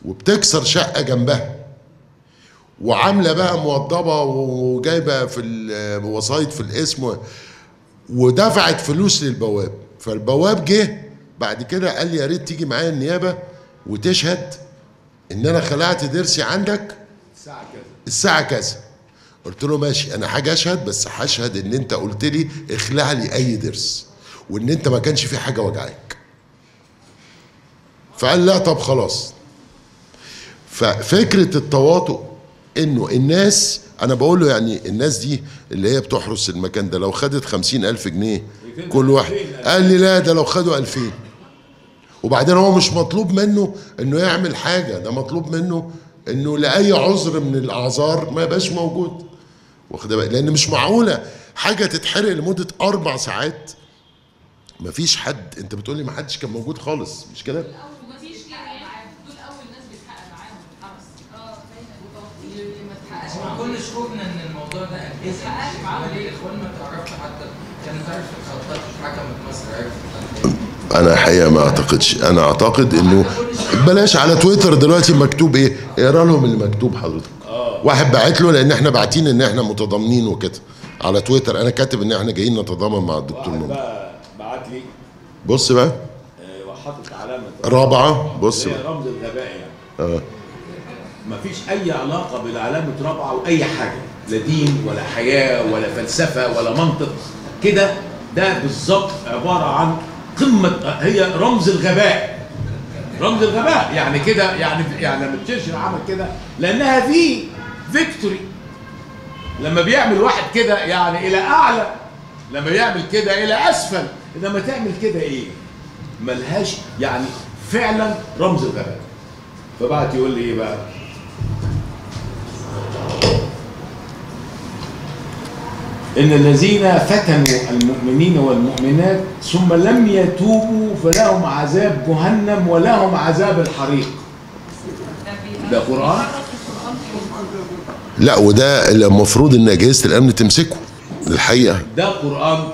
وبتكسر شقه جنبها وعامله بقى موضبه وجايبه في الوسايط في الاسم و- ودفعت فلوس للبواب فالبواب جه بعد كده قال لي يا ريت تيجي معايا النيابه وتشهد ان انا خلعت ضرسي عندك الساعه كذا الساعه كذا قلت له ماشي انا حاجه اشهد بس هشهد ان انت قلت لي اخلع لي اي ضرس وان انت ما كانش في حاجه وجعاك فقال لا طب خلاص ففكره التواطؤ انه الناس انا بقول له يعني الناس دي اللي هي بتحرس المكان ده لو خدت خمسين الف جنيه كل واحد قال لي لا ده لو خدوا ألفين وبعدين هو مش مطلوب منه انه يعمل حاجه ده مطلوب منه انه لاي عذر من الاعذار ما يبقاش موجود واخد بالك لان مش معقوله حاجه تتحرق لمده اربع ساعات مفيش حد انت بتقول لي ما حدش كان موجود خالص مش كده مفيش كده يعني دول اول ناس بيتحقق معاهم الحرس اه اللي ما اتحققش مع كل شكوكنا ان الموضوع ده اجهزه حقق معاهم. ليه الاخوان ما تعرفش حتى كانت عارف الخطات حكمت مصر عرفت انا الحقيقه ما اعتقدش انا اعتقد انه بلاش على تويتر دلوقتي مكتوب ايه اقرا لهم اللي مكتوب حضرتك واحد باعت له لان احنا باعتين ان احنا متضامنين وكده على تويتر انا كاتب ان احنا جايين نتضامن مع الدكتور واحد نور بقى بعت لي بص بقى آه، وحاطط علامه رابعه بص اللي هي بقى رمز الغباء يعني اه مفيش اي علاقه بالعلامه رابعه او اي حاجه لا دين ولا حياه ولا فلسفه ولا منطق كده ده بالظبط عباره عن قمه هي رمز الغباء رمز الغباء يعني كده يعني يعني لما تشرشل عمل كده لانها في فيكتوري لما بيعمل واحد كده يعني الى اعلى لما يعمل كده الى اسفل لما تعمل كده ايه ملهاش يعني فعلا رمز الغباء فبعت يقول لي ايه بقى إن الذين فتنوا المؤمنين والمؤمنات ثم لم يتوبوا فلهم عذاب جهنم ولهم عذاب الحريق ده قرآن لا وده المفروض ان اجهزه الامن تمسكه الحقيقه ده قرآن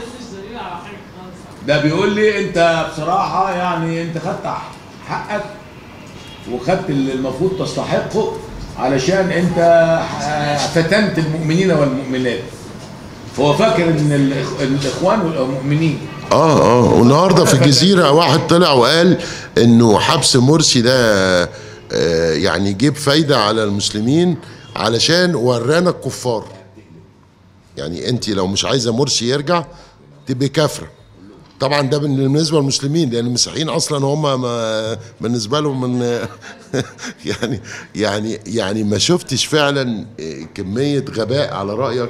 ده بيقول لي انت بصراحة يعني انت خدت حقك وخدت اللي المفروض تستحقه علشان انت فتنت المؤمنين والمؤمنات هو فاكر ان الإخ- الاخوان والمؤمنين اه اه والنهارده في الجزيره واحد طلع وقال انه حبس مرسي ده آه يعني يجيب فايده على المسلمين علشان ورانا الكفار يعني انت لو مش عايزه مرسي يرجع تبقي كافره طبعا ده بالنسبه للمسلمين لان المسيحيين اصلا هم ما بالنسبه لهم من يعني يعني يعني ما شفتش فعلا كميه غباء على رايك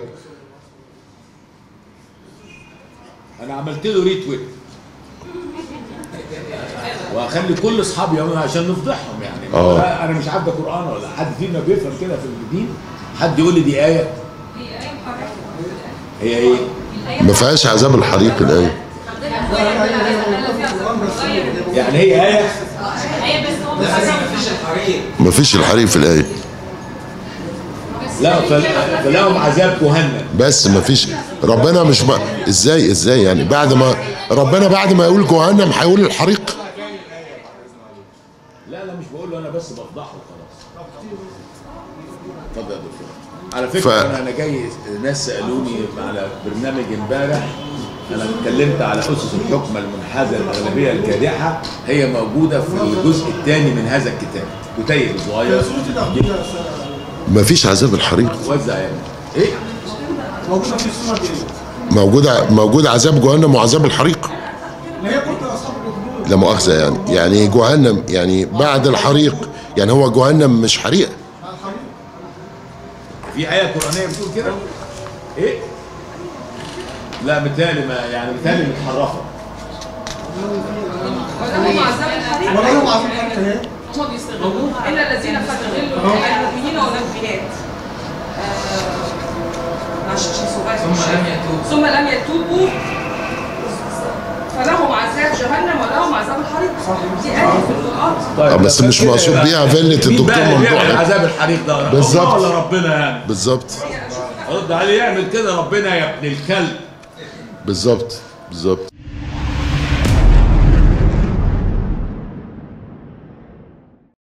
انا عملت له ريتويت واخلي كل اصحابي يعملوا عشان نفضحهم يعني آه. انا مش عارف ده قران ولا حد فينا بيفهم كده في الدين حد يقول لي دي ايه هي ايه محركه هي ايه ما فيهاش عذاب الحريق الايه يعني هي ايه هي بس هو مفيش الحريق ما فيش الحريق في الايه لا فل- فلهم عذاب جهنم بس ما فيش ربنا مش ما ازاي ازاي يعني بعد ما ربنا بعد ما يقول جهنم هيقول الحريق لا لا مش بقول له انا بس بفضحه خلاص اتفضل يا دكتور على فكره ف- ف... انا انا جاي ناس سالوني على برنامج امبارح انا اتكلمت على اسس الحكم المنحازه الاغلبيه الكادحه هي موجوده في الجزء الثاني من هذا الكتاب كتيب صغير ما فيش عذاب الحريق وزع يعني ايه موجوده في السوره دي موجود ع- موجود عذاب جهنم وعذاب الحريق اللي هي كنت اصحاب الاخدود لا مؤاخذه يعني يعني جهنم يعني بعد الحريق يعني هو جهنم مش حريق في آية قرآنية بتقول كده؟ إيه؟ لا بالتالي ما يعني بالتالي متحرفة ولهم عذاب الحريق ولا لهم عظيم حاجه اهي هم بيستغلوها الا الذين استغلوا المؤمنين والمؤمنات آه، معلش عشان صغير ثم لم يتوب ثم لم يتوبوا فلهم عذاب جهنم ولهم عذاب الحريق دي آية في القرآن آه، بس مش مقصود بيها فيلة مين الدكتور بقى اللي ممدوح بيعمل ده؟ عذاب الحريق ده؟ بالظبط. الله ولا ربنا يعني؟ بالظبط رد عليه يعمل كده ربنا يا ابن الكلب بالظبط بالظبط